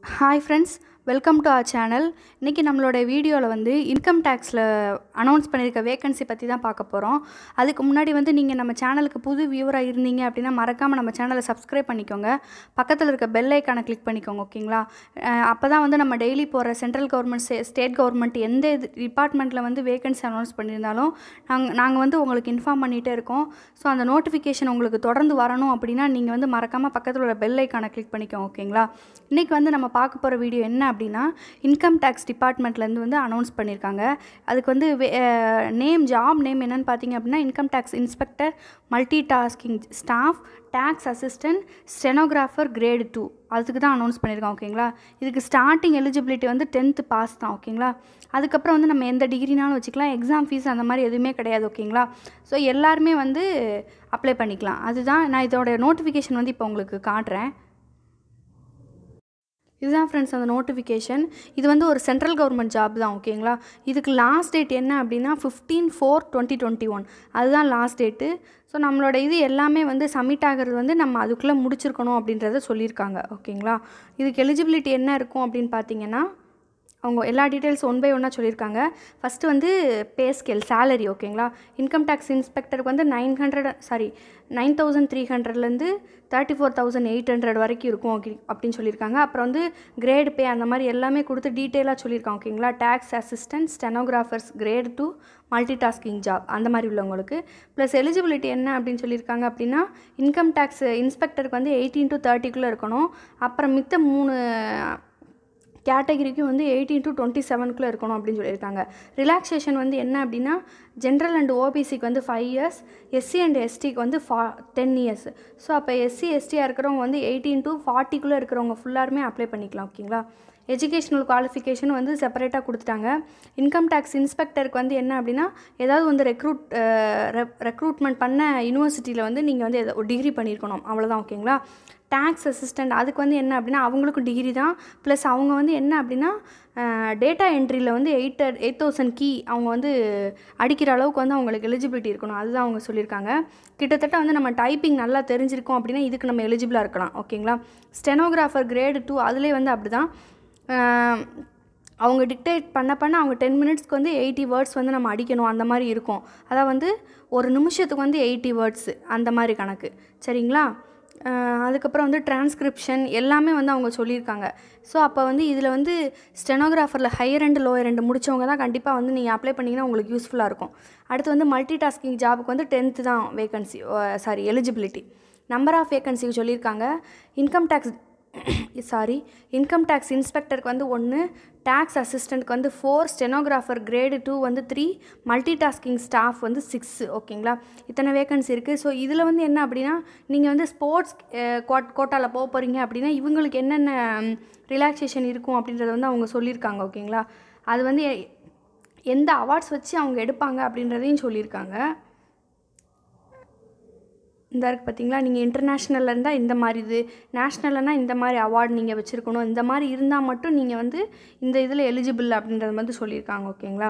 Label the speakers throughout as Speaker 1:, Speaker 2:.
Speaker 1: hi friends welcome to our channel இன்றைக்கி நம்மளோட வீடியோவில் வந்து இன்கம் டேக்ஸில் அனௌன்ஸ் பண்ணியிருக்க வேகன்சி பற்றி தான் பார்க்க போகிறோம் அதுக்கு முன்னாடி வந்து நீங்கள் நம்ம சேனலுக்கு புது வியூவராக இருந்தீங்க அப்படின்னா மறக்காமல் நம்ம சேனலை சப்ஸ்கிரைப் பண்ணிக்கோங்க பக்கத்தில் இருக்க பெல் ஐக்கானை கிளிக் பண்ணிக்கோங்க ஓகேங்களா அப்போ தான் வந்து நம்ம டெய்லி போகிற சென்ட்ரல் கவர்மெண்ட் ஸ்டேட் கவர்மெண்ட் எந்த டிபார்ட்மெண்ட்டில் வந்து வேகன்சி அனௌன்ஸ் பண்ணியிருந்தாலும் நாங்கள் நாங்கள் வந்து உங்களுக்கு இன்ஃபார்ம் பண்ணிகிட்டே இருக்கோம் ஸோ அந்த நோட்டிஃபிகேஷன் உங்களுக்கு தொடர்ந்து வரணும் அப்படின்னா நீங்கள் வந்து மறக்காமல் பக்கத்தில் உள்ள பெல் ஐக்கானை கிளிக் பண்ணிக்கோங்க ஓகேங்களா இன்றைக்கி வந்து நம்ம பார்க்க போகிற வீடியோ என்ன அப்படின்னா இன்கம் டேக்ஸ் டிபார்ட்மெண்ட்லேருந்து வந்து அனௌன்ஸ் பண்ணியிருக்காங்க அதுக்கு வந்து நேம் ஜாப் நேம் என்னென்னு பார்த்தீங்க அப்படின்னா income tax inspector multi tasking staff tax assistant stenographer grade two அதுக்கு தான் அனௌன்ஸ் பண்ணியிருக்கோம் ஓகேங்களா இதுக்கு ஸ்டார்டிங் எலிஜிபிலிட்டி வந்து டென்த்து பாஸ் தான் ஓகேங்களா அதுக்கப்புறம் வந்து நம்ம எந்த டிகிரினாலும் வச்சுக்கலாம் எக்ஸாம் ஃபீஸ் அந்த மாதிரி எதுவுமே கிடையாது ஓகேங்களா ஸோ எல்லாருமே வந்து அப்ளை பண்ணிக்கலாம் அதுதான் நான் இதோட நோட்டிஃபிகேஷன் வந்து இப்போ உங்களுக்கு காட்டுறேன் இதுதான் ஃப்ரெண்ட்ஸ் அந்த நோட்டிஃபிகேஷன் இது வந்து ஒரு சென்ட்ரல் கவர்மெண்ட் ஜாப் தான் ஓகேங்களா இதுக்கு லாஸ்ட் டேட் என்ன அப்படின்னா fifteen four twenty twenty one அதுதான் லாஸ்ட் டேட்டு ஸோ நம்மளோட இது எல்லாமே வந்து சப்மிட் ஆகிறது வந்து நம்ம அதுக்குள்ளே முடிச்சிருக்கணும் அப்படின்றத சொல்லியிருக்காங்க ஓகேங்களா இதுக்கு எலிஜிபிலிட்டி என்ன இருக்கும் அப்படின்னு பார்த்தீங்கன்னா அவங்க எல்லா டீட்டெயில்ஸ் ஒன் பை ஒன்னாக சொல்லியிருக்காங்க ஃபஸ்ட்டு வந்து பே ஸ்கேல் சேலரி ஓகேங்களா இன்கம் டேக்ஸ் இன்ஸ்பெக்டருக்கு வந்து nine hundred sorry nine thousand three ஹண்ட்ரட்லேருந்து thirty four thousand eight hundred வரைக்கும் இருக்கும் ஓகே அப்படின்னு சொல்லியிருக்காங்க அப்புறம் வந்து கிரேட் பே அந்த மாதிரி எல்லாமே கொடுத்து டீட்டெயிலாக சொல்லியிருக்காங்க ஓகேங்களா tax assistant stenographers grade two multi tasking job அந்த மாதிரி உள்ளவங்களுக்கு ப்ளஸ் எலிஜிபிலிட்டி என்ன அப்படின்னு சொல்லியிருக்காங்க அப்படின்னா இன்கம் டேக்ஸ் இன்ஸ்பெக்டருக்கு வந்து எயிட்டீன் டு தேர்ட்டிக்குள்ளே இருக்கணும் அப்புறம் மித்த மூணு கேட்டகிரிக்கும் வந்து எயிட்டீன் டு டுவெண்ட்டி செவனுக்குள்ளே இருக்கணும் அப்படின்னு சொல்லியிருக்காங்க ரிலாக்ஸேஷன் வந்து என்ன அப்படின்னா ஜென்ரல் அண்ட் ஓபிசிக்கு வந்து ஃபைவ் இயர்ஸ் எஸ்சி அண்ட் எஸ்டிக்கு வந்து ஃபா டென் இயர்ஸ் ஸோ அப்போ எஸ்சி எஸ்டியாக இருக்கிறவங்க வந்து எயிட்டீன் டு ஃபார்ட்டிக்குள்ளே இருக்கிறவங்க ஃபுல்லாருமே அப்ளை பண்ணிக்கலாம் ஓகேங்களா எஜுகேஷ்னல் குவாலிஃபிகேஷன் வந்து செப்பரேட்டாக கொடுத்துட்டாங்க இன்கம் டேக்ஸ் இன்ஸ்பெக்டருக்கு வந்து என்ன அப்படின்னா ஏதாவது வந்து ரெக்ரூட் ரெக்ரூட்மெண்ட் பண்ண யூனிவர்சிட்டியில் வந்து நீங்கள் வந்து எதோ டிகிரி பண்ணியிருக்கணும் அவ்வளோதான் ஓகேங்களா டேக்ஸ் அசிஸ்டண்ட் அதுக்கு வந்து என்ன அப்படின்னா அவங்களுக்கும் டிகிரி தான் ப்ளஸ் அவங்க வந்து என்ன அப்படின்னா டேட்டா என்ட்ரியில் வந்து எயிட் எயிட் தௌசண்ட் கீ அவங்க வந்து அடிக்கிற அளவுக்கு வந்து அவங்களுக்கு எலிஜிபிலிட்டி இருக்கணும் அதுதான் அவங்க சொல்லியிருக்காங்க கிட்டத்தட்ட வந்து நம்ம டைப்பிங் நல்லா தெரிஞ்சிருக்கோம் அப்படின்னா இதுக்கு நம்ம எலிஜிபிளாக இருக்கலாம் ஓகேங்களா ஸ்டெனோகிராஃபர் கிரேடு டூ அதுலேயே வந்து அப்படி தான் அவங்க டிக்டேட் பண்ண பண்ண அவங்க டென் மினிட்ஸ்க்கு வந்து எயிட்டி வேர்ட்ஸ் வந்து நம்ம அடிக்கணும் அந்த மாதிரி இருக்கும் அதான் வந்து ஒரு நிமிஷத்துக்கு வந்து எயிட்டி வேர்ட்ஸு அந்த மாதிரி கணக்கு சரிங்களா அதுக்கப்புறம் வந்து டிரான்ஸ்கிரிப்ஷன் எல்லாமே வந்து அவங்க சொல்லியிருக்காங்க ஸோ அப்போ வந்து இதில் வந்து ஸ்டெனோகிராஃபரில் ஹையர் அண்ட் லோயர் ரெண்டு முடித்தவங்க தான் கண்டிப்பாக வந்து நீங்கள் அப்ளை பண்ணிங்கன்னா உங்களுக்கு யூஸ்ஃபுல்லாக இருக்கும் அடுத்து வந்து மல்டி டாஸ்கிங் ஜாபுக்கு வந்து டென்த்து தான் vacancy sorry eligibility number of வேகன்சிக்கு சொல்லியிருக்காங்க income tax sorry income tax இன்ஸ்பெக்டருக்கு வந்து ஒன்று டேக்ஸ் அசிஸ்டண்ட்க்கு வந்து ஃபோர் ஸ்டெனோகிராஃபர் கிரேடு டூ வந்து த்ரீ மல்டி டாஸ்கிங் ஸ்டாஃப் வந்து சிக்ஸ் ஓகேங்களா இத்தனை வேகன்சி இருக்குது ஸோ இதில் வந்து என்ன அப்படின்னா நீங்கள் வந்து ஸ்போர்ட்ஸ் கோட் கோட்டாவில் போக போகிறீங்க அப்படின்னா இவங்களுக்கு என்னென்ன ரிலாக்ஸேஷன் இருக்கும் அப்படின்றத வந்து அவங்க சொல்லியிருக்காங்க ஓகேங்களா அது வந்து எந்த அவார்ட்ஸ் வச்சு அவங்க எடுப்பாங்க அப்படின்றதையும் சொல்லியிருக்காங்க இந்த இருக்குது பார்த்தீங்களா நீங்கள் இன்டர்நேஷ்னலில் இருந்தால் இந்த மாதிரி இது நேஷ்னல்னா இந்த மாதிரி அவார்டு நீங்கள் வச்சுருக்கணும் இந்த மாதிரி இருந்தால் மட்டும் நீங்கள் வந்து இந்த இதில் எலிஜிபிள் அப்படின்றது வந்து சொல்லியிருக்காங்க ஓகேங்களா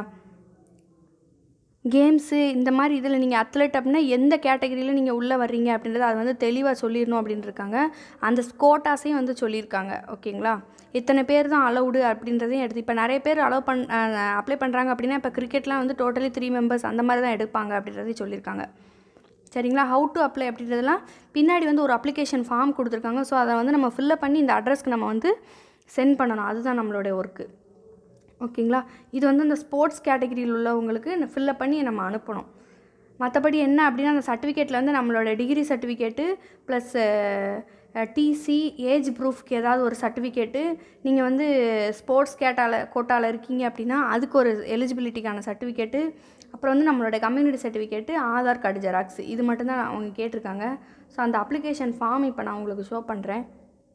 Speaker 1: கேம்ஸு இந்த மாதிரி இதில் நீங்கள் அத்லெட் அப்படின்னா எந்த கேட்டகரியில் நீங்கள் உள்ளே வர்றீங்க அப்படின்றத அது வந்து தெளிவாக சொல்லிடணும் அப்படின்னு இருக்காங்க அந்த கோட்டாஸையும் வந்து சொல்லியிருக்காங்க ஓகேங்களா இத்தனை பேர் தான் அலௌடு அப்படின்றதையும் எடுத்து இப்போ நிறைய பேர் அலோவ் பண் அப்ளை பண்ணுறாங்க அப்படின்னா இப்போ கிரிக்கெட்லாம் வந்து டோட்டலி த்ரீ மெம்பர்ஸ் அந்த மாதிரி தான் எடுப்பாங்க அப்படின்றதையும் சொல்லியிருக்காங்க சரிங்களா ஹவு டு அப்ளை அப்படின்றதெல்லாம் பின்னாடி வந்து ஒரு அப்ளிகேஷன் ஃபார்ம் கொடுத்துருக்காங்க ஸோ அதை வந்து நம்ம ஃபில்லப் பண்ணி இந்த அட்ரஸ்க்கு நம்ம வந்து சென்ட் பண்ணணும் அதுதான் நம்மளுடைய ஒர்க்கு ஓகேங்களா இது வந்து இந்த ஸ்போர்ட்ஸ் கேட்டகிரியில் உள்ளவங்களுக்கு ஃபில்லப் பண்ணி நம்ம அனுப்பணும் மற்றபடி என்ன அப்படின்னா அந்த சர்டிஃபிகேட்டில் வந்து நம்மளோட degree certificate plus TC age ப்ரூஃப்க்கு ஏதாவது ஒரு சர்டிஃபிகேட்டு நீங்கள் வந்து ஸ்போர்ட்ஸ் கேட்டால கோட்டாவில் இருக்கீங்க அப்படின்னா அதுக்கு ஒரு எலிஜிபிலிட்டிக்கான சர்டிஃபிகேட்டு அப்புறம் வந்து நம்மளோட community certificate Aadhaar card xerox இது மட்டும்தான் அவங்க கேட்டிருக்காங்க ஸோ அந்த அப்ளிகேஷன் ஃபார்ம் இப்போ நான் உங்களுக்கு ஷோ பண்ணுறேன்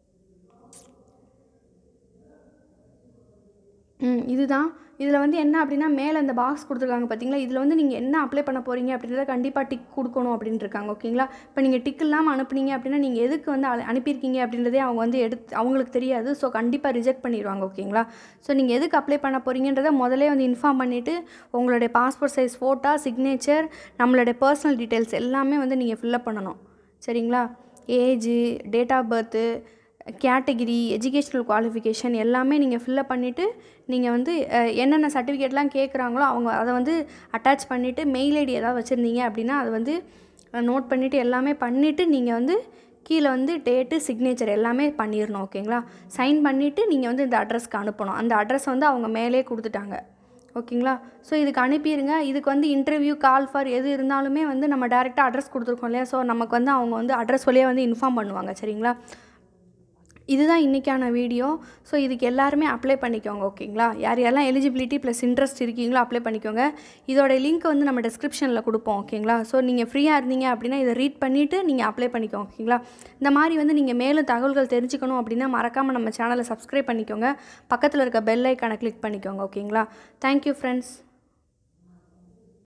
Speaker 1: ம் இதுதான் இதில் வந்து என்ன அப்படின்னா மேலே இந்த பாக்ஸ் கொடுத்துருக்காங்க பார்த்தீங்களா இதில் வந்து நீங்கள் என்ன அப்ளை பண்ண போகிறீங்க அப்படின்றத கண்டிப்பாக டிக் கொடுக்கணும் அப்படின்ட்டு இருக்காங்க ஓகேங்களா இப்போ நீங்கள் டிக் இல்லாமல் அனுப்புனீங்க அப்படின்னா நீங்கள் எதுக்கு வந்து அனுப்பியிருக்கீங்க அப்படின்றதே அவங்க வந்து எடுத்து அவங்களுக்கு தெரியாது ஸோ கண்டிப்பாக ரிஜெக்ட் பண்ணிடுவாங்க ஓகேங்களா ஸோ நீங்கள் எதுக்கு அப்ளை பண்ண போகிறீங்கன்றத முதலே வந்து இன்ஃபார்ம் பண்ணிவிட்டு உங்களுடைய பாஸ்போர்ட் சைஸ் ஃபோட்டோ சிக்னேச்சர் நம்மளுடைய பர்சனல் டீட்டெயில்ஸ் எல்லாமே வந்து நீங்கள் ஃபில்லப் பண்ணணும் சரிங்களா age date of birth category educational qualification எல்லாமே நீங்கள் ஃபில்லப் பண்ணிவிட்டு நீங்கள் வந்து அஹ், என்னென்ன சர்டிஃபிகேட்லாம் கேட்குறாங்களோ அவங்க அதை வந்து அட்டாச் பண்ணிவிட்டு மெயில் ஐடி ஏதாவது வச்சுருந்தீங்க அப்படின்னா அதை வந்து நோட் பண்ணிவிட்டு எல்லாமே பண்ணிவிட்டு நீங்கள் வந்து கீழே வந்து டேட்டு சிக்னேச்சர் எல்லாமே பண்ணிடணும் ஓகேங்களா சைன் பண்ணிவிட்டு நீங்கள் வந்து இந்த அட்ரஸ்க்கு அனுப்பணும் அந்த அட்ரஸ் வந்து அவங்க மேலே கொடுத்துட்டாங்க ஓகேங்களா ஸோ இதுக்கு அனுப்பிடுங்க இதுக்கு வந்து இன்டர்வியூ கால் ஃபார் எது இருந்தாலுமே வந்து நம்ம டேரெக்டாக அட்ரஸ் கொடுத்துருக்கோம் இல்லையா ஸோ நமக்கு வந்து அவங்க வந்து அட்ரஸ் வழியாக வந்து இன்ஃபார்ம் பண்ணுவாங்க சரிங்களா இதுதான் இன்றைக்கான வீடியோ ஸோ இதுக்கு எல்லாருமே அப்ளை பண்ணிக்கோங்க ஓகேங்களா யார் யாரெல்லாம் எலிஜிபிலிட்டி ப்ளஸ் இன்ட்ரெஸ்ட் இருக்கீங்களோ அப்ளை பண்ணிக்கோங்க இதோட லிங்க் வந்து நம்ம டிஸ்கிரிப்ஷனில் கொடுப்போம் ஓகேங்களா ஸோ நீங்கள் ஃப்ரீயாக இருந்தீங்க அப்படின்னா இதை ரீட் பண்ணிவிட்டு நீங்கள் அப்ளை பண்ணிக்கோங்க ஓகேங்களா இந்த மாதிரி வந்து நீங்கள் மேலும் தகவல்கள் தெரிஞ்சுக்கணும் அப்படின்னா மறக்காமல் நம்ம சேனலை சப்ஸ்கிரைப் பண்ணிக்கோங்க பக்கத்தில் இருக்க பெல் ஐக்கானை கிளிக் பண்ணிக்கோங்க ஓகேங்களா தேங்க்யூ ஃப்ரெண்ட்ஸ்